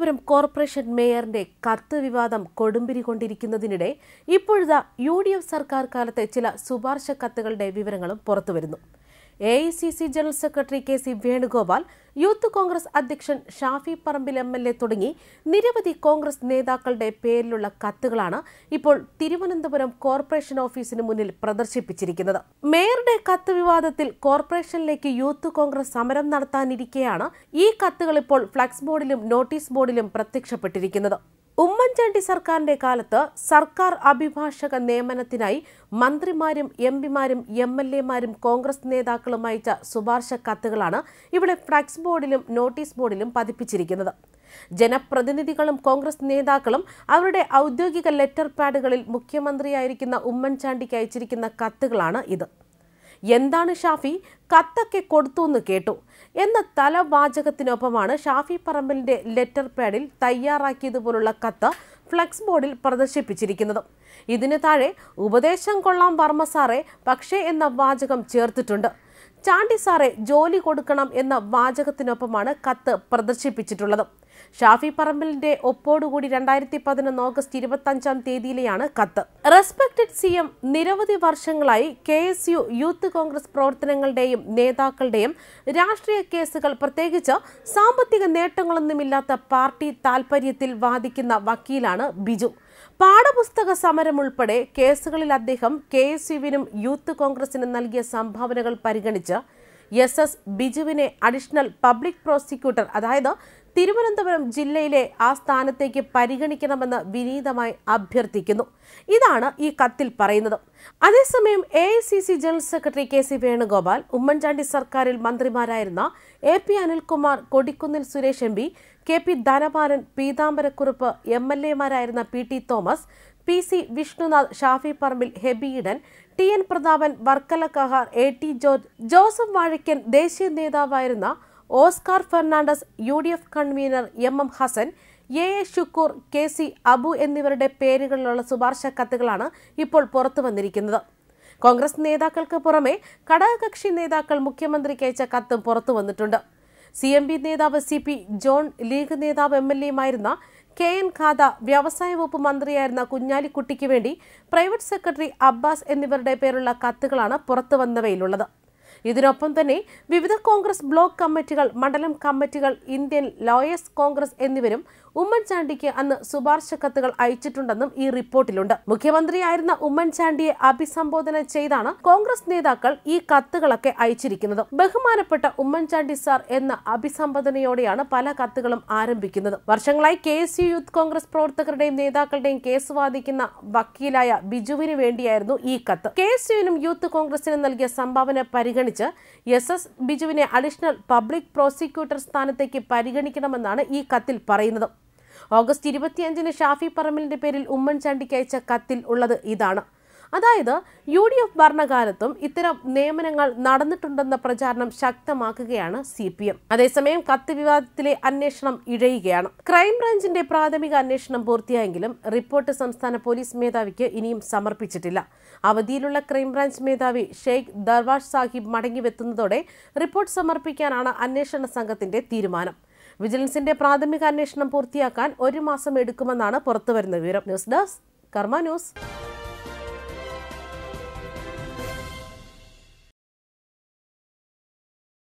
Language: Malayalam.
തിരുവനന്തപുരം കോർപ്പറേഷൻ മേയറിന്റെ കത്ത് വിവാദം കൊടുമ്പിരി കൊണ്ടിരിക്കുന്നതിനിടെ ഇപ്പോഴത്തെ യു ഡി എഫ് സർക്കാർ കാലത്തെ ചില ശുപാർശ കത്തുകളുടെ വിവരങ്ങളും പുറത്തുവരുന്നു A I C C general secretary K C Venugopal youth Congress അധ്യക്ഷൻ Shafi Parambil M L A തുടങ്ങി നിരവധി കോൺഗ്രസ് നേതാക്കളുടെ പേരിലുള്ള കത്തുകളാണ് ഇപ്പോൾ തിരുവനന്തപുരം കോർപ്പറേഷൻ ഓഫീസിന് മുന്നിൽ പ്രദർശിപ്പിച്ചിരിക്കുന്നത് മേയറുടെ കത്ത് വിവാദത്തിൽ കോർപ്പറേഷനിലേക്ക് യൂത്ത് കോൺഗ്രസ് സമരം നടത്താനിരിക്കെയാണ് ഈ കത്തുകൾ ഇപ്പോൾ ഫ്ലക്സ് ബോർഡിലും നോട്ടീസ് ബോർഡിലും പ്രത്യക്ഷപ്പെട്ടിരിക്കുന്നത് ഉമ്മൻചാണ്ടി സർക്കാരിന്റെ കാലത്ത് സർക്കാർ അഭിഭാഷക നിയമനത്തിനായി മന്ത്രിമാരും എം പിമാരും എം എൽ എമാരും കോൺഗ്രസ് നേതാക്കളും അയച്ച ശുപാർശ കത്തുകളാണ് ഇവിടെ ഫ്ലക്സ് ബോർഡിലും നോട്ടീസ് ബോർഡിലും പതിപ്പിച്ചിരിക്കുന്നത് ജനപ്രതിനിധികളും കോൺഗ്രസ് നേതാക്കളും അവരുടെ ഔദ്യോഗിക ലെറ്റർ പാഡുകളിൽ മുഖ്യമന്ത്രിയായിരിക്കുന്ന ഉമ്മൻചാണ്ടിക്ക് അയച്ചിരിക്കുന്ന കത്തുകളാണ് ഇത് എന്താണ് ഷാഫി കത്തൊക്കെ കൊടുത്തു എന്ന് കേട്ടു എന്ന തലവാചകത്തിനൊപ്പമാണ് ഷാഫി പറമ്പലിന്റെ ലെറ്റർ പാഡിൽ തയ്യാറാക്കിയതുപോലുള്ള കത്ത് ഫ്ലക്സ് ബോർഡിൽ പ്രദർശിപ്പിച്ചിരിക്കുന്നത് ഇതിന് താഴെ ഉപദേശം കൊള്ളാം വർമ്മ സാറേ പക്ഷേ എന്ന വാചകം ചേർത്തിട്ടുണ്ട് ചാണ്ടി സാറെ ജോലി കൊടുക്കണം എന്ന വാചകത്തിനൊപ്പമാണ് കത്ത് പ്രദർശിപ്പിച്ചിട്ടുള്ളത് ഷാഫി പറമ്പലിന്റെ ഒപ്പോടുകൂടി രണ്ടായിരത്തി പതിനൊന്ന് ഓഗസ്റ്റ് ഇരുപത്തഞ്ചാം തീയതിയിലെയാണ് കത്ത് റെസ്പെക്ടഡ് സി എം നിരവധി വർഷങ്ങളായി K S U youth Congress പ്രവർത്തനങ്ങളുടെയും നേതാക്കളുടെയും രാഷ്ട്രീയ കേസുകൾ പ്രത്യേകിച്ച് സാമ്പത്തിക നേട്ടങ്ങളൊന്നുമില്ലാത്ത പാർട്ടി താൽപര്യത്തിൽ വാദിക്കുന്ന വക്കീലാണ് ബിജു പാഠപുസ്തക സമരം ഉൾപ്പെടെ കേസുകളിൽ അദ്ദേഹം കെ എസ് യുവിനും യൂത്ത് കോൺഗ്രസിനും നൽകിയ സംഭാവനകൾ പരിഗണിച്ച് എസ് എസ് ബിജുവിനെ അഡീഷണൽ പബ്ലിക് പ്രോസിക്യൂട്ടർ അതായത് തിരുവനന്തപുരം ജില്ലയിലെ ആ സ്ഥാനത്തേക്ക് പരിഗണിക്കണമെന്ന് വിനീതമായി അഭ്യർത്ഥിക്കുന്നു ഇതാണ് ഈ കത്തിൽ പറയുന്നത് അതേസമയം A I C C general secretary K C Venugopal Oommen Chandy സർക്കാരിൽ മന്ത്രിമാരായിരുന്ന A P Anilkumar Kodikunnil Suresh M P K P Dhanapalan Peethambara Kurup M L എമാരായിരുന്ന P T Thomas P C Vishnunath Shafi Parambil Hibi Eden T N Prathapan Varkala Kahar A T George Joseph Vazhakkan ദേശീയ നേതാവായിരുന്ന Oscar Fernandes U D F convener M M Hassan A A Shukkur K C Abu എന്നിവരുടെ പേരുകളിലുള്ള ശുപാർശ കത്തുകളാണ് ഇപ്പോൾ പുറത്തു വന്നിരിക്കുന്നത് കോൺഗ്രസ് നേതാക്കൾക്ക് പുറമെ ഘടകകക്ഷി നേതാക്കൾ മുഖ്യമന്ത്രിക്ക് അയച്ച കത്തും പുറത്തു വന്നിട്ടുണ്ട് സി എം പി നേതാവ് സി പി ജോൺ ലീഗ് നേതാവ് എം എൽ എയുമായിരുന്ന കെ എൻ ഖാദ വ്യവസായ വകുപ്പ് മന്ത്രിയായിരുന്ന കുഞ്ഞാലിക്കുട്ടിക്ക് വേണ്ടി പ്രൈവറ്റ് സെക്രട്ടറി അബ്ബാസ് എന്നിവരുടെ പേരുള്ള കത്തുകളാണ് പുറത്തു വന്നവയിലുള്ളത് ഇതിനൊപ്പം തന്നെ വിവിധ കോൺഗ്രസ് ബ്ലോക്ക് കമ്മിറ്റികൾ മണ്ഡലം കമ്മിറ്റികൾ ഇന്ത്യൻ ലോയേഴ്സ് കോൺഗ്രസ് എന്നിവരും ഉമ്മൻചാണ്ടിക്ക് അന്ന് ശുപാർശ കത്തുകൾ അയച്ചിട്ടുണ്ടെന്നും ഈ റിപ്പോർട്ടിലുണ്ട് മുഖ്യമന്ത്രിയായിരുന്ന ഉമ്മൻചാണ്ടിയെ അഭിസംബോധന ചെയ്താണ് കോൺഗ്രസ് നേതാക്കൾ ഈ കത്തുകളൊക്കെ അയച്ചിരിക്കുന്നത് ബഹുമാനപ്പെട്ട ഉമ്മൻചാണ്ടി സാർ എന്ന അഭിസംബോധനയോടെയാണ് പല കത്തുകളും ആരംഭിക്കുന്നത് വർഷങ്ങളായി K S U youth Congress പ്രവർത്തകരുടെയും നേതാക്കളുടെയും കേസ് വാദിക്കുന്ന വക്കീലായ ബിജുവിന് വേണ്ടിയായിരുന്നു ഈ കത്ത് കെ എസ് യുവിനും യൂത്ത് കോൺഗ്രസിനും നൽകിയ സംഭാവന പരിഗണിച്ച് എസ് എസ് ബിജുവിനെ അഡീഷണൽ പബ്ലിക് പ്രോസിക്യൂട്ടർ സ്ഥാനത്തേക്ക് പരിഗണിക്കണമെന്നാണ് ഈ കത്തിൽ പറയുന്നത് ഓഗസ്റ്റ് ഇരുപത്തിയഞ്ചിന് ഷാഫി പറമ്പലിന്റെ പേരിൽ ഉമ്മൻചാണ്ടിക്ക് അയച്ച കത്തിൽ ഉള്ളത് ഇതാണ് അതായത് യു ഡി എഫ് ഭരണകാലത്തും ഇത്തരം നിയമനങ്ങൾ നടന്നിട്ടുണ്ടെന്ന പ്രചാരണം ശക്തമാക്കുകയാണ് സി പി എം അതേസമയം കത്ത് വിവാദത്തിലെ അന്വേഷണം ഇഴയുകയാണ് ക്രൈംബ്രാഞ്ചിന്റെ പ്രാഥമിക അന്വേഷണം പൂർത്തിയായെങ്കിലും റിപ്പോർട്ട് സംസ്ഥാന പോലീസ് മേധാവിക്ക് ഇനിയും സമർപ്പിച്ചിട്ടില്ല അവധിയിലുള്ള ക്രൈംബ്രാഞ്ച് മേധാവി ഷെയ്ഖ് ദർവാഷ് സാഹിബ് മടങ്ങിവെത്തുന്നതോടെ റിപ്പോർട്ട് സമർപ്പിക്കാനാണ് അന്വേഷണ സംഘത്തിന്റെ തീരുമാനം വിജിലൻസിന്റെ പ്രാഥമിക അന്വേഷണം പൂർത്തിയാക്കാൻ ഒരു മാസം എടുക്കുമെന്നാണ് പുറത്തുവരുന്ന വിവരം ന്യൂസ് ഡെസ്ക് കർമ്മ ന്യൂസ്